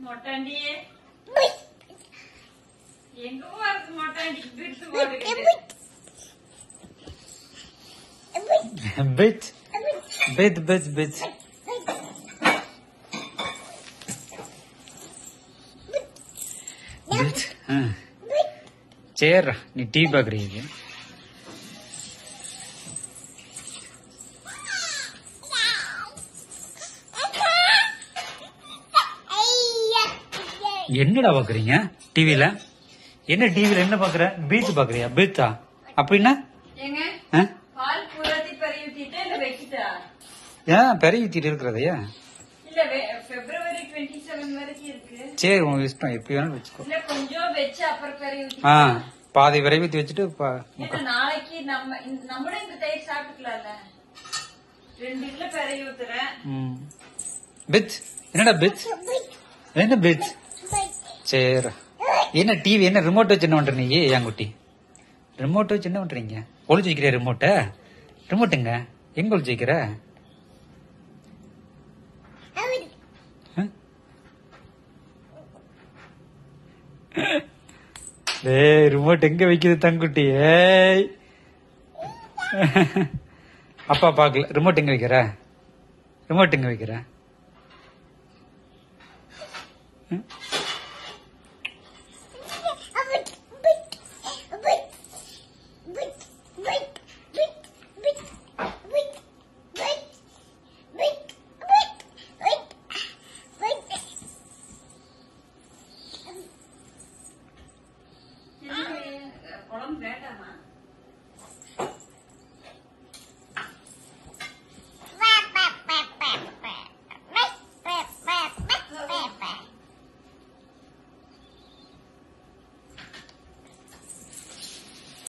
மொட்டாண்டியே எங்கம்மா இருக்கு மொட்டாண்டி பிரித்து போடுகிறது பிச் பிச் பிச் பிச் பிச் சேர்றா நீ டிவி பாக்குறீங்க என்னடா பாக்குறீங்க டிவில என்ன டிவில என்ன பாக்குற பீச் பாக்குறியா பீச்சா அப்படின்னா ஏங்க ஆ? பால் பூராத்தி பறி ஊத்திட்டு இல்ல வைக்கிட்டா ஏன் பெரிய ஊத்திட்டு இருக்கிறதையா இல்ல வெ- பிப்ரவரி டுவெண்ட்டி செவன் வரைக்கும் இருக்கு சரி உன் இஷ்டம் எப்படி வேணாலும் வச்சுக்கோ இல்ல கொஞ்சம் வச்சு அப்புறம் பறி ஊத்தி ஆ பாதி விரைவித்து வச்சுட்டு பா- ஏன்னா நாளைக்கு நம்ம இந்த- நம்மளும் இந்த தயிர் சாப்பிட்டுக்கலாம்ல ரெண்டு கிலோ பெரிய ஊத்துறேன் ம். பிச் என்னடா பிச் என்ன பிச் சரி என்ன டிவி என்ன ரிமோட் வச்சு என்ன பண்ற நீ என் குட்டி ரிமோட் வச்சு என்ன பண்றீங்க ஒளிச்சு வைக்கிற ரிமோட்ட ரிமோட்டுங்க எங்க ஒளிச்சு வைக்கிற ஆ? டேய் ரிமோட் எங்க வைக்குது தங்குட்டி ஏய் அப்பா பாக்கல ரிமோட் எங்க வைக்கிற ரிமோட் எங்க வைக்கிற ம்?